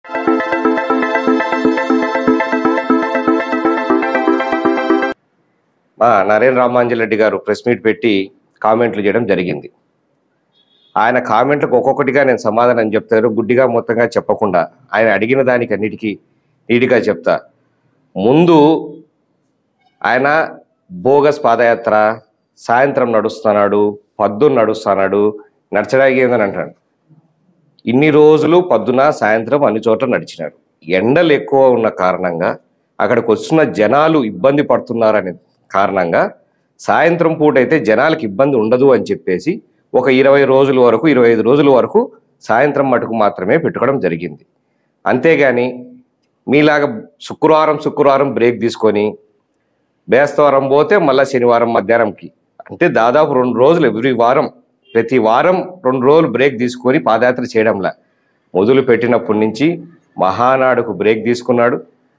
మా నరేంద్ర రామాంజరెడ్డి గారు press meet పెట్టి కామెంట్లు చేయడం జరిగింది ఆయన కామెంట్లకు ఒక్కొక్కటిగా నేను సమాధానం చెప్తాను గుడ్డిగా మొత్తంగా చెప్పకుండా ఆయన అడిగిన దానికి అన్నిటికీ నీటిగా చెప్తా ముందు ఆయన బోగస్ పాదయాత్ర సాయంత్రం నడుస్తున్నాడు పద్దున నడుస్తున్నాడు నడచడానికి ఏందని అంటాడు ఇన్ని రోజులు పొద్దున సాయంత్రం అన్ని చోట్ల నడిచినాడు ఎండలు ఎక్కువ ఉన్న కారణంగా అక్కడికి వస్తున్న జనాలు ఇబ్బంది పడుతున్నారనే కారణంగా సాయంత్రం పూట అయితే జనాలకు ఇబ్బంది ఉండదు అని చెప్పేసి ఒక ఇరవై రోజుల వరకు ఇరవై ఐదు రోజుల వరకు సాయంత్రం మటుకు మాత్రమే పెట్టుకోవడం జరిగింది అంతేగాని మీలాగా శుక్రవారం శుక్రవారం బ్రేక్ తీసుకొని బేస్తవారం పోతే మళ్ళీ శనివారం మధ్యాహ్నంకి అంటే దాదాపు రెండు రోజులు ఎవ్రీ వారం ప్రతి వారం రెండు రోజులు బ్రేక్ తీసుకొని పాదయాత్ర చేయడంలా మొదలు పెట్టినప్పటి నుంచి మహానాడుకు బ్రేక్ తీసుకున్నాడు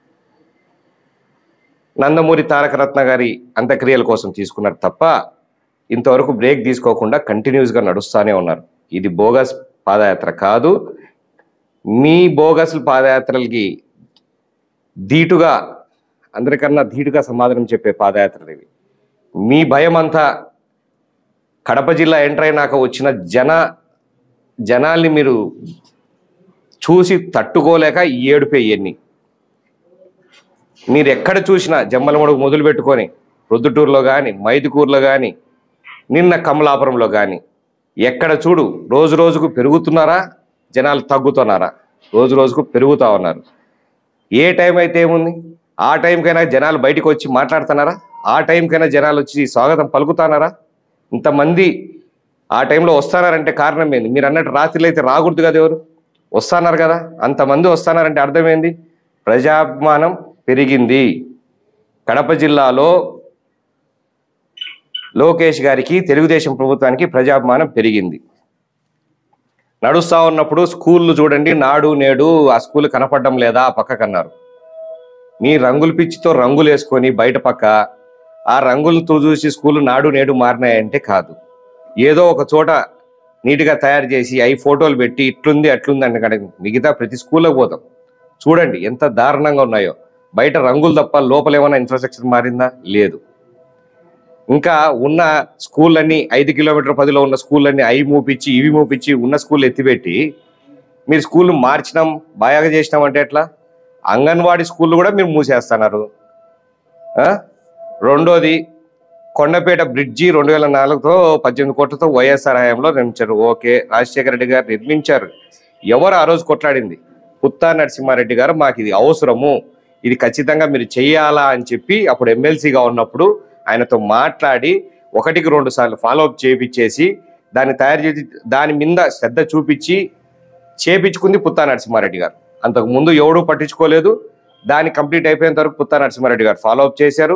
నందమూరి తారక రత్న గారి అంత్యక్రియల కోసం తీసుకున్నారు తప్ప ఇంతవరకు బ్రేక్ తీసుకోకుండా కంటిన్యూస్గా నడుస్తూనే ఉన్నారు ఇది బోగస్ పాదయాత్ర కాదు మీ బోగస్ పాదయాత్రలకి ధీటుగా అందరికన్నా ధీటుగా సమాధానం చెప్పే పాదయాత్రలు ఇవి మీ భయం అంతా కడప జిల్లా ఎంటర్ అయినాక వచ్చిన జన జనాల్ని మీరు చూసి తట్టుకోలేక ఈ ఏడుపే ఇవన్నీ మీరు ఎక్కడ చూసినా జమ్మలమడుగు మొదలు పెట్టుకొని రొద్దుటూరులో కానీ మైదుకూరులో కానీ నిన్న కమలాపురంలో కానీ ఎక్కడ చూడు రోజు రోజుకు పెరుగుతున్నారా జనాలు తగ్గుతున్నారా రోజు రోజుకు పెరుగుతా ఉన్నారు ఏ టైం అయితే ఏముంది ఆ టైంకైనా జనాలు బయటకు వచ్చి మాట్లాడుతున్నారా ఆ టైంకైనా జనాలు వచ్చి స్వాగతం పలుకుతున్నారా ఇంతమంది ఆ టైంలో వస్తున్నారంటే కారణం ఏంది మీరు అన్నట్టు రాత్రిలో అయితే రాకూడదు కదా ఎవరు వస్తున్నారు కదా అంతమంది వస్తున్నారంటే అర్థమైంది ప్రజాభిమానం పెరిగింది కడప జిల్లాలో లోకేష్ గారికి తెలుగుదేశం ప్రభుత్వానికి ప్రజాభిమానం పెరిగింది నడుస్తా ఉన్నప్పుడు స్కూళ్ళు చూడండి నాడు నేడు ఆ స్కూల్ కనపడడం లేదా ఆ పక్కకన్నారు మీ రంగుల పిచ్చితో రంగులు వేసుకొని బయట పక్క ఆ రంగులతో చూసి స్కూల్ నాడు నేడు మారినాయంటే కాదు ఏదో ఒక చోట నీట్గా తయారు చేసి అవి ఫోటోలు పెట్టి ఇట్లుంది అట్లుంది అంటే కనుక మిగతా ప్రతి స్కూల్లోకి పోతాం చూడండి ఎంత దారుణంగా ఉన్నాయో బయట రంగులు తప్ప లోపల ఏమైనా ఇన్ఫ్రాస్ట్రక్చర్ మారిందా లేదు ఇంకా ఉన్న స్కూళ్ళన్నీ ఐదు కిలోమీటర్ పదిలో ఉన్న స్కూళ్ళన్నీ అవి మూపించి ఇవి మూపించి ఉన్న స్కూల్ ఎత్తిపెట్టి మీరు స్కూల్ మార్చినాం బాగా చేసినాం అంటే ఎట్లా అంగన్వాడీ స్కూళ్ళు కూడా మీరు మూసేస్తున్నారు ఆ? రెండోది కొండపేట బ్రిడ్జి రెండు వేల నాలుగుతో పద్దెనిమిది కోట్లతో వైఎస్ఆర్ హయాంలో నిర్మించారు ఓకే రాజశేఖర రెడ్డి గారు నిర్మించారు ఎవరు ఆ రోజు కొట్లాడింది పుత్తా నరసింహారెడ్డి గారు మాకు ఇది అవసరము ఇది ఖచ్చితంగా మీరు చెయ్యాలా అని చెప్పి అప్పుడు ఎమ్మెల్సీగా ఉన్నప్పుడు ఆయనతో మాట్లాడి ఒకటికి రెండు సార్లు ఫాలో అప్ చేపించేసి దాన్ని తయారు చేసి దాని మీద శ్రద్ధ చూపించి చేపించుకుంది పుత్తా నరసింహారెడ్డి గారు అంతకు ముందు ఎవడూ పట్టించుకోలేదు దాన్ని కంప్లీట్ అయిపోయేంత వరకు పుత్తా నరసింహారెడ్డి గారు ఫాలో అప్ చేశారు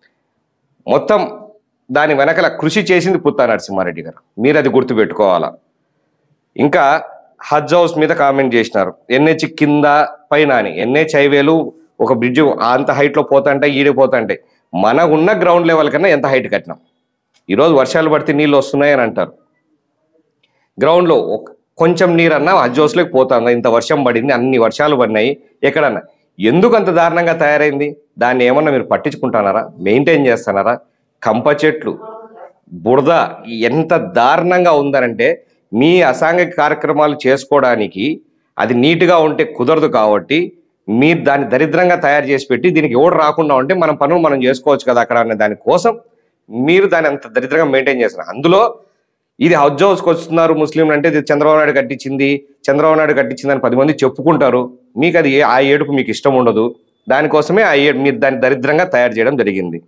మొత్తం దాని వెనకల కృషి చేసింది పుత్తా నరసింహారెడ్డి గారు మీరు అది గుర్తుపెట్టుకోవాలా ఇంకా హజ్ హౌస్ మీద కామెంట్ చేసినారు ఎన్హెచ్ కింద పైన అని ఎన్హెచ్ హైవేలు ఒక బ్రిడ్జ్ అంత హైట్లో పోతాంటే ఈడిపోతాంటే మన ఉన్న గ్రౌండ్ లెవెల్ కన్నా ఎంత హైట్ కట్టినాం ఈరోజు వర్షాలు పడితే నీళ్ళు వస్తున్నాయని అంటారు గ్రౌండ్లో ఒక- కొంచెం నీరన్నా హజ్ హౌస్లోకి పోతుంది ఇంత వర్షం పడింది అన్ని వర్షాలు పడినాయి ఎక్కడన్నా ఎందుకు అంత దారుణంగా తయారైంది దాన్ని ఏమన్నా మీరు పట్టించుకుంటున్నారా మెయింటైన్ చేస్తున్నారా కంప చెట్లు బురద ఎంత దారుణంగా ఉందనంటే మీ అసాంఘిక కార్యక్రమాలు చేసుకోవడానికి అది నీట్గా ఉంటే కుదరదు కాబట్టి మీరు దాన్ని దరిద్రంగా తయారు చేసి పెట్టి దీనికి ఎవడు రాకుండా ఉంటే మనం పనులు మనం చేసుకోవచ్చు కదా అక్కడ అనే దానికోసం మీరు దాన్ని అంత దరిద్రంగా మెయింటైన్ చేస్తున్నారు అందులో ఇది హజ్ హౌస్కి వస్తున్నారు ముస్లింలు అంటే ఇది చంద్రబాబు నాయుడు కట్టించింది చంద్రబాబు నాయుడు కట్టించింది అని పది మంది చెప్పుకుంటారు మీకు అది ఏ- ఆ ఏడుపు మీకు ఇష్టం ఉండదు దానికోసమే ఆ ఏడు మీరు దాన్ని దరిద్రంగా తయారు చేయడం జరిగింది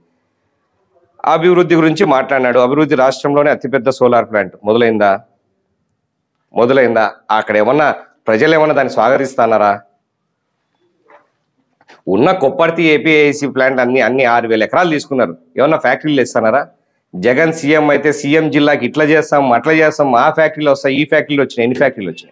అభివృద్ధి గురించి మాట్లాడినాడు అభివృద్ధి రాష్ట్రంలోనే అతిపెద్ద సోలార్ ప్లాంట్ మొదలైందా మొదలైందా అక్కడ ఏమన్నా ప్రజలు ఏమన్నా దాన్ని స్వాగతిస్తున్నారా ఉన్న కొప్పర్తి ఏపీఐసి ప్లాంట్ అన్ని అన్ని ఆరు వేల ఎకరాలు తీసుకున్నారు ఏమన్నా ఫ్యాక్టరీలు ఇస్తున్నారా జగన్ సీఎం అయితే సీఎం జిల్లాకి ఇట్లా చేస్తాం అట్లా చేస్తాం ఆ ఫ్యాక్టరీలు వస్తాయి ఈ ఫ్యాక్టరీలు వచ్చినాయి ఎన్ని ఫ్యాక్టరీలు వచ్చినాయి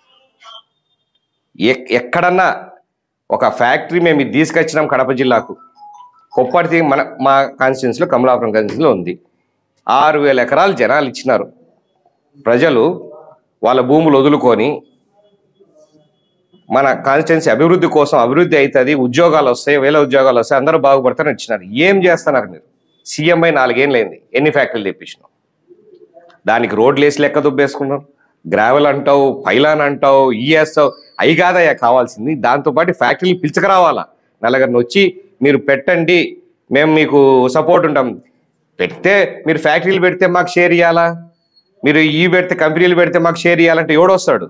ఎక్- ఎక్కడన్నా ఒక ఫ్యాక్టరీ మేము ఇది తీసుకొచ్చినాం కడప జిల్లాకు కొప్పర్తి మన మా కాన్స్టిట్యున్సీలో కమలాపురం కాన్స్టిట్యున్సీలో ఉంది ఆరు వేల ఎకరాలు జనాలు ఇచ్చినారు ప్రజలు వాళ్ళ భూములు వదులుకొని మన కాన్స్టిట్యున్సీ అభివృద్ధి కోసం అభివృద్ధి అవుతుంది ఉద్యోగాలు వస్తాయి వేల ఉద్యోగాలు వస్తాయి అందరూ బాగుపడతారని ఇచ్చినారు ఏం చేస్తున్నారు మీరు సీఎం అయి నాలుగేళ్ళు అయింది ఎన్ని ఫ్యాక్టరీలు తెప్పించినావు దానికి రోడ్లు వేసి లెక్క దుబ్బేసుకున్నారు గ్రావెల్ అంటావు పైలాన్ అంటావు ఈఎస్ఆవు అవి కాదయ్యా కావాల్సింది దాంతోపాటు ఫ్యాక్టరీలు పిలుచుకురావాలా నలుగురిని వచ్చి మీరు పెట్టండి మేము మీకు సపోర్ట్ ఉంటాం పెడితే మీరు ఫ్యాక్టరీలు పెడితే మాకు షేర్ ఇవ్వాలా మీరు ఈ పెడితే కంపెనీలు పెడితే మాకు షేర్ ఇవ్వాలంటే ఎవడొస్తాడు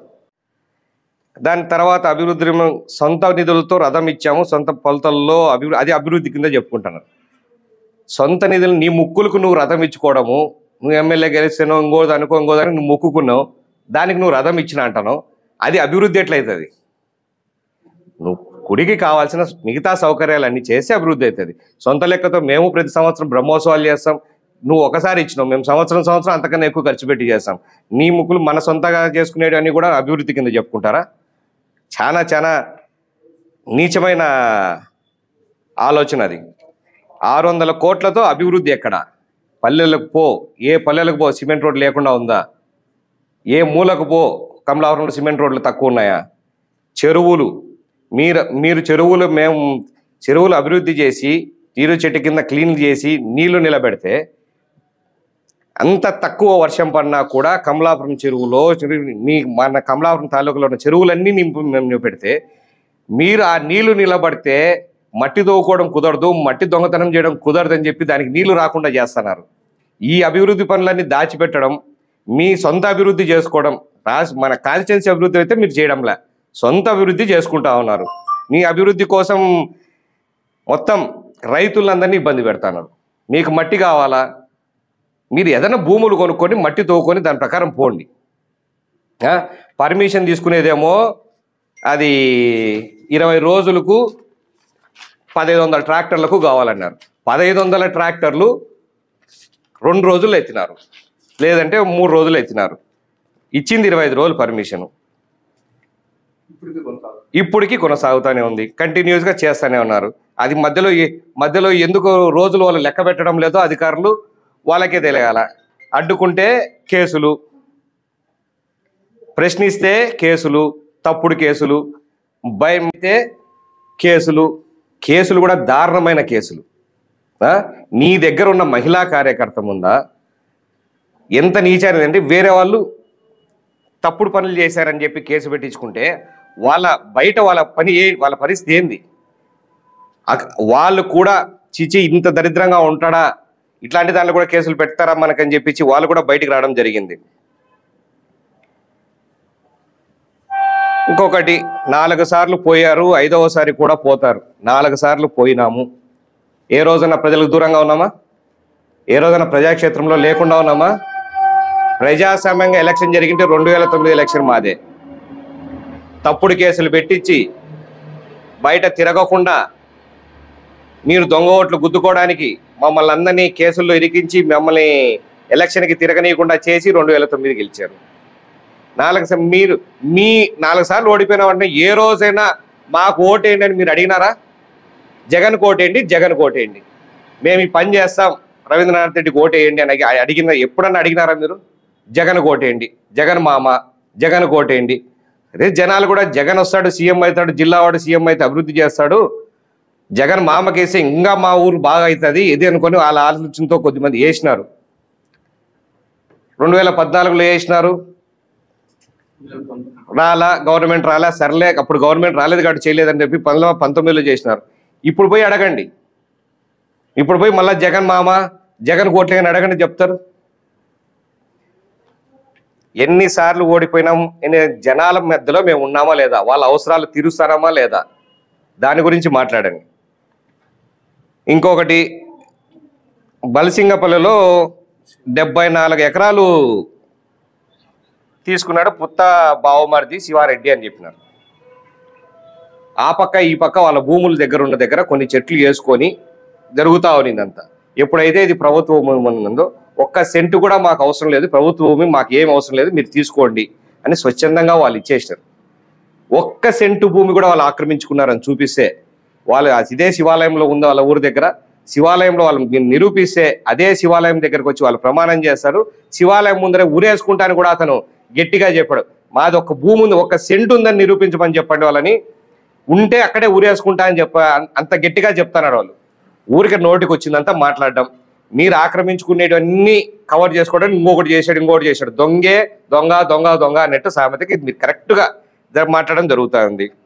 దాని తర్వాత అభివృద్ధి రిమ- సొంత నిధులతో రథం ఇచ్చాము సొంత కొలతల్లో అభివృద్ధి అది అభివృద్ధి కింద చెప్పుకుంటున్నారు సొంత నిధులు నీ ముక్కులకు నువ్వు రథం ఇచ్చుకోవడము నువ్వు ఎమ్మెల్యే గెలిచాను ఇంకో దానికో ఇంకో దానికి నువ్వు మొక్కుకున్నావు దానికి నువ్వు రథం ఇచ్చిన అంటాను అది అభివృద్ధి ఎట్లయితుంది నువ్వు గుడికి కావాల్సిన మిగతా సౌకర్యాలన్నీ చేసి అభివృద్ధి అవుతుంది సొంత లెక్కతో మేము ప్రతి సంవత్సరం బ్రహ్మోత్సవాలు చేస్తాం నువ్వు ఒకసారి ఇచ్చినావు మేము సంవత్సరం సంవత్సరం అంతకన్నా ఎక్కువ ఖర్చు పెట్టి చేస్తాం నీ ముక్కులు మన సొంతగా చేసుకునేవన్నీ కూడా అభివృద్ధి కింద చెప్పుకుంటారా చాలా చాలా నీచమైన ఆలోచన అది ఆరు వందల కోట్లతో అభివృద్ధి ఎక్కడ పల్లెలకు పో ఏ పల్లెలకు పో సిమెంట్ రోడ్ లేకుండా ఉందా ఏ మూలకు పో కమలాపురంలో సిమెంట్ రోడ్లు తక్కువ ఉన్నాయా చెరువులు మీరు మీరు చెరువులు మేము చెరువులు అభివృద్ధి చేసి నీరు చెట్టు కింద క్లీన్ చేసి నీళ్లు నిలబెడితే అంత తక్కువ వర్షం పడినా కూడా కమలాపురం చెరువులో చెరువు- మీ మన కమలాపురం తాలూకులో ఉన్న చెరువులన్నీ నింపు మేము పెడితే మీరు ఆ నీళ్లు నిలబడితే మట్టి దోవుకోవడం కుదరదు మట్టి దొంగతనం చేయడం కుదరదు అని చెప్పి దానికి నీళ్లు రాకుండా చేస్తున్నారు ఈ అభివృద్ధి పనులన్నీ దాచిపెట్టడం మీ సొంత అభివృద్ధి చేసుకోవడం రాస్ మన కాన్స్టిట్యున్సీ అభివృద్ధి అయితే మీరు చేయడంలే సొంత అభివృద్ధి చేసుకుంటా ఉన్నారు మీ అభివృద్ధి కోసం మొత్తం రైతులందరినీ ఇబ్బంది పెడతాన్నారు మీకు మట్టి కావాలా మీరు ఏదైనా భూములు కొనుక్కొని మట్టి తోకొని దాని ప్రకారం పోండి ఆ, పర్మిషన్ తీసుకునేదేమో అది ఇరవై రోజులకు పదహైదు వందల ట్రాక్టర్లకు కావాలన్నారు పదహైదు వందల ట్రాక్టర్లు రెండు రోజులు ఎత్తినారు లేదంటే మూడు రోజులు ఎత్తినారు ఇచ్చింది ఇరవై ఐదు రోజులు పర్మిషన్ ఇప్పటికీ కొనసాగుతూనే ఉంది కంటిన్యూస్గా చేస్తూనే ఉన్నారు అది మధ్యలో ఏ- మధ్యలో ఎందుకు రోజులు వాళ్ళు లెక్క పెట్టడం లేదో అధికారులు వాళ్ళకే తెలియాల అడ్డుకుంటే కేసులు ప్రశ్నిస్తే కేసులు తప్పుడు కేసులు భయం అయితే కేసులు కేసులు కూడా దారుణమైన కేసులు ఆ? నీ దగ్గర ఉన్న మహిళా కార్యకర్త ముందా ఎంత నీచానిది అంటే వేరే వాళ్ళు తప్పుడు పనులు చేశారని చెప్పి కేసు పెట్టించుకుంటే వాళ్ళ బయట వాళ్ళ పని ఏ వాళ్ళ పరిస్థితి ఏంది అక్- వాళ్ళు కూడా చిచి ఇంత దరిద్రంగా ఉంటాడా ఇట్లాంటి దాంట్లో కూడా కేసులు పెడతారా మనకని చెప్పించి వాళ్ళు కూడా బయటికి రావడం జరిగింది ఇంకొకటి నాలుగు సార్లు పోయారు ఐదవసారి కూడా పోతారు నాలుగు సార్లు పోయినాము ఏ రోజున ప్రజలకు దూరంగా ఉన్నామా ఏ రోజున ప్రజాక్షేత్రంలో లేకుండా ఉన్నామా ప్రజాస్వామ్యంగా ఎలక్షన్ జరిగింటే రెండు వేల తొమ్మిది ఎలక్షన్ మాదే తప్పుడు కేసులు పెట్టించి బయట తిరగకుండా మీరు దొంగ ఓట్లు గుద్దుకోవడానికి మమ్మల్ని అందరినీ కేసుల్లో ఇరికించి మమ్మల్ని ఎలక్షన్కి తిరగనీయకుండా చేసి రెండు వేల తొమ్మిది గెలిచారు నాలుగు సా- మీరు మీ నాలుగు సార్లు ఓడిపోయినామంటే ఏ రోజైనా మాకు ఓటేయండి అని మీరు అడిగినారా జగన్ కోటేయండి జగన్ కోటేయండి మేము ఈ పని చేస్తాం రవీంద్రనాథ్ రెడ్డికి ఓటేయండి అని అడిగి- అడిగిన ఎప్పుడన్నా అడిగినారా మీరు జగన్ కోటేయండి జగన్ మామ జగన్ కోటేయండి అదే జనాలు కూడా జగన్ వస్తాడు సీఎం అవుతాడు జిల్లా వాడు సీఎం అయితే అభివృద్ధి చేస్తాడు జగన్ మామకేసి ఇంకా మా ఊరు బాగా అవుతుంది ఇది అనుకొని వాళ్ళ ఆలోచనతో కొద్దిమంది వేసినారు రెండు వేల పద్నాలుగులో వేసినారు రాలా గవర్నమెంట్ రాలా సర్లే అప్పుడు గవర్నమెంట్ రాలేదు కాబట్టి చేయలేదని చెప్పి పంతొమ్మిది పంతొమ్మిదిలో చేసినారు ఇప్పుడు పోయి అడగండి ఇప్పుడు పోయి మళ్ళా జగన్ మామ జగన్ కోట్లేని అడగండి చెప్తారు ఎన్నిసార్లు ఓడిపోయినాం ఎన్ని జనాల మధ్యలో మేము ఉన్నామా లేదా వాళ్ళ అవసరాలు తీరుస్తారామా లేదా దాని గురించి మాట్లాడండి ఇంకొకటి బలసింగపల్లిలో డెబ్బై నాలుగు ఎకరాలు తీసుకున్నాడు పుత్త బావమరిది శివారెడ్డి అని చెప్పినారు ఆ పక్క ఈ పక్క వాళ్ళ భూముల దగ్గర ఉన్న దగ్గర కొన్ని చెట్లు వేసుకొని జరుగుతా ఉన్నిందంతా ఎప్పుడైతే ఇది ప్రభుత్వ భూమి ఉందో ఒక్క సెంటు కూడా మాకు అవసరం లేదు ప్రభుత్వ భూమి మాకు ఏం అవసరం లేదు మీరు తీసుకోండి అని స్వచ్ఛందంగా వాళ్ళు ఇచ్చేసినారు ఒక్క సెంటు భూమి కూడా వాళ్ళు ఆక్రమించుకున్నారని చూపిస్తే వాళ్ళు ఆ ఇదే శివాలయంలో ఉందో వాళ్ళ ఊరి దగ్గర శివాలయంలో వాళ్ళు మీరు నిరూపిస్తే అదే శివాలయం దగ్గరకు వచ్చి వాళ్ళు ప్రమాణం చేస్తారు శివాలయం ముందరే ఊరేసుకుంటాను కూడా అతను గట్టిగా చెప్పాడు మాది ఒక భూమి ఉంది ఒక సెంట్ ఉందని నిరూపించమని చెప్పండి వాళ్ళని ఉంటే అక్కడే ఊరేసుకుంటా అని చెప్ప అంత గట్టిగా చెప్తున్నారు వాళ్ళు ఊరికి నోటికి వచ్చిందంతా మాట్లాడడం మీరు ఆక్రమించుకునేవన్నీ కవర్ చేసుకోవడం ఇంకొకటి చేశాడు ఇంకొకటి చేశాడు దొంగే దొంగ దొంగ దొంగ అన్నట్టు సామెతకి మీరు కరెక్ట్గా మాట్లాడడం జరుగుతూ ఉంది